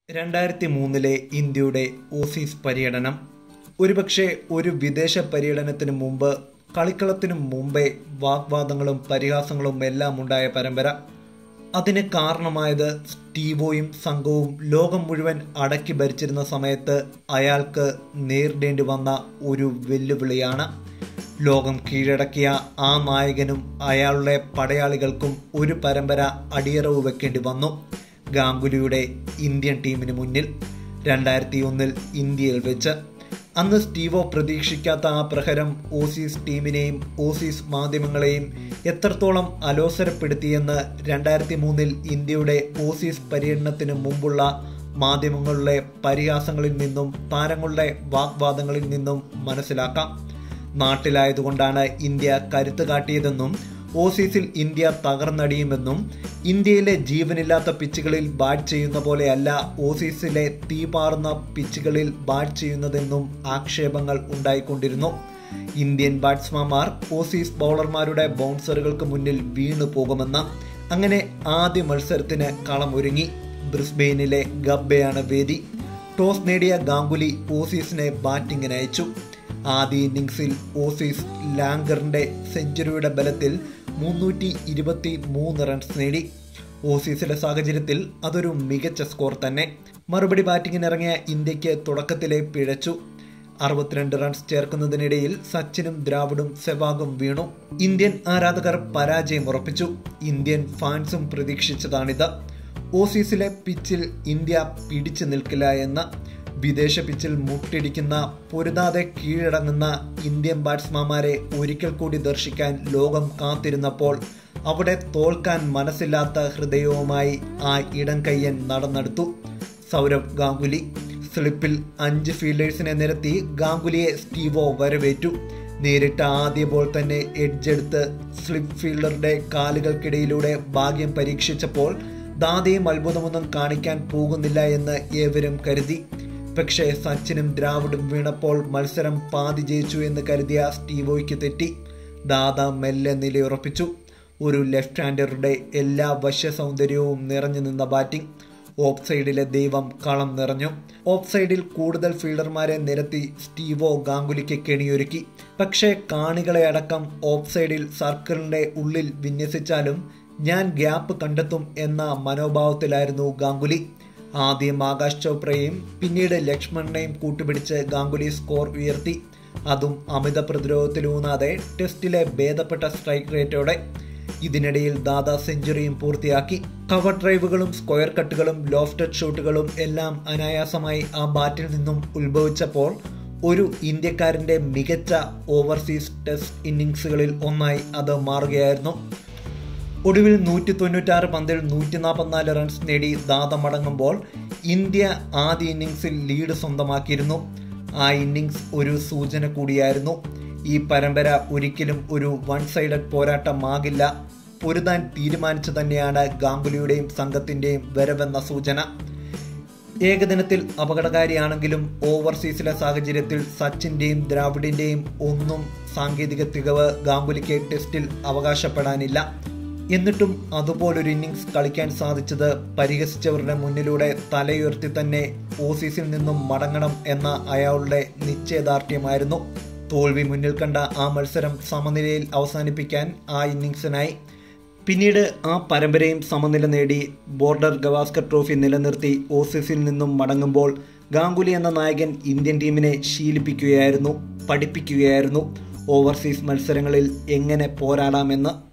രണ്ടായിരത്തി മൂന്നിലെ ഇന്ത്യയുടെ ഓസീസ് പര്യടനം ഒരുപക്ഷെ ഒരു വിദേശ പര്യടനത്തിന് മുമ്പ് കളിക്കളത്തിനു മുമ്പേ വാഗ്വാദങ്ങളും പരിഹാസങ്ങളും എല്ലാം ഉണ്ടായ പരമ്പര അതിന് കാരണമായത് സ്റ്റീവോയും സംഘവും ലോകം മുഴുവൻ അടക്കി ഭരിച്ചിരുന്ന സമയത്ത് അയാൾക്ക് നേരിടേണ്ടി വന്ന ഒരു വെല്ലുവിളിയാണ് ലോകം കീഴടക്കിയ ആ നായകനും അയാളുടെ പടയാളികൾക്കും ഒരു പരമ്പര അടിയറവ് വെക്കേണ്ടി വന്നു ഗാംഗുലിയുടെ ഇന്ത്യൻ ടീമിന് മുന്നിൽ രണ്ടായിരത്തി ഒന്നിൽ ഇന്ത്യയിൽ വെച്ച് അന്ന് സ്റ്റീവോ പ്രതീക്ഷിക്കാത്ത ആ പ്രഹരം ഓസീസ് ടീമിനെയും ഓസീസ് മാധ്യമങ്ങളെയും എത്രത്തോളം അലോസരപ്പെടുത്തിയെന്ന് രണ്ടായിരത്തി മൂന്നിൽ ഇന്ത്യയുടെ ഓസീസ് പര്യടനത്തിന് മുമ്പുള്ള മാധ്യമങ്ങളുടെ പരിഹാസങ്ങളിൽ നിന്നും താരങ്ങളുടെ വാഗ്വാദങ്ങളിൽ നിന്നും മനസ്സിലാക്കാം നാട്ടിലായതുകൊണ്ടാണ് ഇന്ത്യ കരുത്ത് കാട്ടിയതെന്നും ഓസീസിൽ ഇന്ത്യ തകർന്നടിയുമെന്നും ഇന്ത്യയിലെ ജീവനില്ലാത്ത പിച്ചുകളിൽ ബാറ്റ് ചെയ്യുന്ന പോലെയല്ല ഓസീസിലെ തീപാറുന്ന പിച്ചുകളിൽ ബാറ്റ് ചെയ്യുന്നതെന്നും ആക്ഷേപങ്ങൾ ഉണ്ടായിക്കൊണ്ടിരുന്നു ഇന്ത്യൻ ബാറ്റ്സ്മാൻമാർ ഓസീസ് ബൗളർമാരുടെ ബൗൺസറുകൾക്ക് മുന്നിൽ വീണു പോകുമെന്ന് അങ്ങനെ ആദ്യ മത്സരത്തിന് കളമൊരുങ്ങി ബ്രിസ്ബെയിനിലെ ഗബ്ബയാണ് വേദി ടോസ് നേടിയ ഗാംഗുലി ഓസീസിനെ ബാറ്റിംഗിന് അയച്ചു ആദ്യ ഇന്നിംഗ്സിൽ ഓസീസ് ലാങ്കറിന്റെ സെഞ്ചുറിയുടെ ബലത്തിൽ മുന്നൂറ്റി ഇരുപത്തി മൂന്ന് റൺസ് നേടി ഓസീസിലെ സാഹചര്യത്തിൽ അതൊരു മികച്ച സ്കോർ തന്നെ മറുപടി ബാറ്റിംഗിനിറങ്ങിയ ഇന്ത്യക്ക് തുടക്കത്തിലെ പിഴച്ചു അറുപത്തിരണ്ട് റൺസ് ചേർക്കുന്നതിനിടയിൽ സച്ചിനും ദ്രാവിഡും സെവാഗും വീണു ഇന്ത്യൻ ആരാധകർ പരാജയം ഉറപ്പിച്ചു ഇന്ത്യൻ ഫാൻസും പ്രതീക്ഷിച്ചതാണിത് ഓസീസിലെ പിച്ചിൽ ഇന്ത്യ പിടിച്ചു നിൽക്കില്ല എന്ന് വിദേശ പിച്ചിൽ മുട്ടിടിക്കുന്ന പൊരുതാതെ കീഴടങ്ങുന്ന ഇന്ത്യൻ ബാറ്റ്സ്മാൻമാരെ ഒരിക്കൽ കൂടി ദർശിക്കാൻ ലോകം കാത്തിരുന്നപ്പോൾ അവിടെ തോൽക്കാൻ മനസ്സില്ലാത്ത ഹൃദയവുമായി ആ ഇടം കയ്യൻ നടന്നെടുത്തു സൗരവ് ഗാംഗുലി സ്ലിപ്പിൽ അഞ്ച് ഫീൽഡേഴ്സിനെ നിരത്തി ഗാംഗുലിയെ സ്റ്റീവോ വരവേറ്റു നേരിട്ട ആദ്യ ബോൾ തന്നെ എഡ്ജെടുത്ത് സ്ലിപ്പ് ഫീൽഡറുടെ കാലുകൾക്കിടയിലൂടെ ഭാഗ്യം പരീക്ഷിച്ചപ്പോൾ ദാതയും അത്ഭുതമൊന്നും കാണിക്കാൻ പോകുന്നില്ല എന്ന് ഏവരും കരുതി പക്ഷേ സച്ചിനും ദ്രാവിഡും വീണപ്പോൾ മത്സരം പാതി ജയിച്ചു എന്ന് കരുതിയ സ്റ്റീവോയ്ക്ക് തെറ്റി ദാദ മെല്ലെ നിലയുറപ്പിച്ചു ഒരു ലെഫ്റ്റ് ഹാൻഡറുടെ എല്ലാ വശ്യ സൗന്ദര്യവും നിറഞ്ഞു നിന്ന ബാറ്റിംഗ് ഓഫ് സൈഡിലെ ദൈവം കളം നിറഞ്ഞു ഓഫ് സൈഡിൽ കൂടുതൽ ഫീൽഡർമാരെ നിരത്തി സ്റ്റീവോ ഗാംഗുലിക്ക് കെണിയൊരുക്കി പക്ഷേ കാണികളെ അടക്കം ഓഫ് സൈഡിൽ സർക്കിളിന്റെ ഉള്ളിൽ വിന്യസിച്ചാലും ഞാൻ ഗ്യാപ്പ് കണ്ടെത്തും എന്ന മനോഭാവത്തിലായിരുന്നു ഗാംഗുലി ആദ്യം ആകാശ് ചോപ്രയെയും പിന്നീട് ലക്ഷ്മണനെയും കൂട്ടുപിടിച്ച് ഗാംഗുലി സ്കോർ ഉയർത്തി അതും അമിത പ്രതിരോധത്തിലൂന്നാതെ ടെസ്റ്റിലെ ഭേദപ്പെട്ട സ്ട്രൈക്ക് റേറ്റോടെ ഇതിനിടയിൽ ദാദ സെഞ്ചുറിയും പൂർത്തിയാക്കി കവർ ഡ്രൈവുകളും സ്ക്വയർ കട്ടുകളും ലോഫ്റ്റഡ് ഷോട്ടുകളും എല്ലാം അനായാസമായി ആ ബാറ്റിൽ നിന്നും ഉത്ഭവിച്ചപ്പോൾ ഒരു ഇന്ത്യക്കാരന്റെ മികച്ച ഓവർസീസ് ടെസ്റ്റ് ഇന്നിങ്സുകളിൽ ഒന്നായി അത് മാറുകയായിരുന്നു ഒടുവിൽ നൂറ്റി തൊണ്ണൂറ്റാറ് പന്തിൽ നൂറ്റി നാൽപ്പത്തിനാല് റൺസ് നേടി ദാദ മടങ്ങുമ്പോൾ ഇന്ത്യ ആദ്യ ഇന്നിങ്സിൽ ലീഡ് സ്വന്തമാക്കിയിരുന്നു ആ ഇന്നിങ്സ് ഒരു സൂചന കൂടിയായിരുന്നു ഈ പരമ്പര ഒരിക്കലും ഒരു വൺ സൈഡഡ് പോരാട്ടമാകില്ല പൊരുതാൻ തീരുമാനിച്ചു തന്നെയാണ് ഗാംഗുലിയുടെയും സംഘത്തിന്റെയും വരവെന്ന സൂചന ഏകദിനത്തിൽ അപകടകാരിയാണെങ്കിലും ഓവർസീസിലെ സാഹചര്യത്തിൽ സച്ചിന്റെയും ദ്രാവിഡിന്റെയും ഒന്നും സാങ്കേതിക തികവ് ഗാംഗുലിക്ക് ടെസ്റ്റിൽ അവകാശപ്പെടാനില്ല എന്നിട്ടും അതുപോലൊരു ഇന്നിങ്സ് കളിക്കാൻ സാധിച്ചത് പരിഹസിച്ചവരുടെ മുന്നിലൂടെ തലയുയർത്തി തന്നെ ഓസീസിൽ നിന്നും മടങ്ങണം എന്ന അയാളുടെ നിശ്ചയദാർഢ്യമായിരുന്നു തോൽവി മുന്നിൽ കണ്ട ആ മത്സരം സമനിലയിൽ അവസാനിപ്പിക്കാൻ ആ ഇന്നിങ്സിനായി പിന്നീട് ആ പരമ്പരയും സമനില നേടി ബോർഡർ ഗവാസ്കർ ട്രോഫി നിലനിർത്തി ഓസീസിൽ നിന്നും മടങ്ങുമ്പോൾ ഗാംഗുലി എന്ന നായകൻ ഇന്ത്യൻ ടീമിനെ ശീലിപ്പിക്കുകയായിരുന്നു പഠിപ്പിക്കുകയായിരുന്നു ഓവർസീസ് മത്സരങ്ങളിൽ എങ്ങനെ പോരാടാമെന്ന്